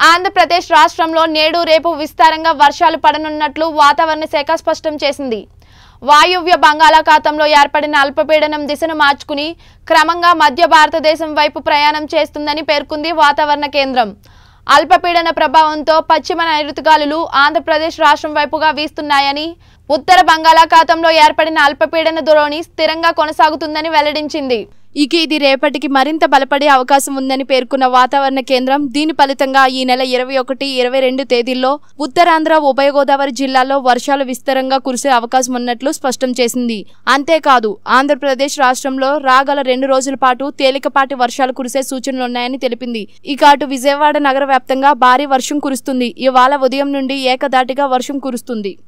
ఆంధ్రప్రదేశ్ రాష్ట్రంలో నేడు రేపు విస్తారంగా వర్షాలు పడనున్నట్లు వాతావరణ శాఖ స్పష్టం చేసింది వాయువ్య బంగాళాఖాతంలో ఏర్పడిన అల్పపీడనం దిశను మార్చుకుని క్రమంగా మధ్య భారతదేశం వైపు ప్రయాణం చేస్తుందని పేర్కొంది వాతావరణ కేంద్రం అల్పపీడన ప్రభావంతో పశ్చిమ నైరుతిగాలులు ఆంధ్రప్రదేశ్ రాష్ట్రం వైపుగా వీస్తున్నాయని ఉత్తర బంగాళాఖాతంలో ఏర్పడిన అల్పపీడన ద్రోణి స్థిరంగా కొనసాగుతుందని వెల్లడించింది ఇక ఇది రేపటికి మరింత బలపడే అవకాశం ఉందని పేర్కొన్న వాతావరణ కేంద్రం దీని ఫలితంగా ఈ నెల ఇరవై ఒకటి ఇరవై రెండు తేదీల్లో ఉత్తరాంధ్ర ఉభయ గోదావరి జిల్లాల్లో వర్షాలు విస్తారంగా కురిసే అవకాశం ఉన్నట్లు స్పష్టం చేసింది అంతేకాదు ఆంధ్రప్రదేశ్ రాష్ట్రంలో రాగల రెండు రోజుల పాటు తేలికపాటి వర్షాలు కురిసే సూచనలున్నాయని తెలిపింది ఇక అటు విజయవాడ నగర వ్యాప్తంగా భారీ వర్షం కురుస్తుంది ఇవాళ ఉదయం నుండి ఏకదాటిగా వర్షం కురుస్తుంది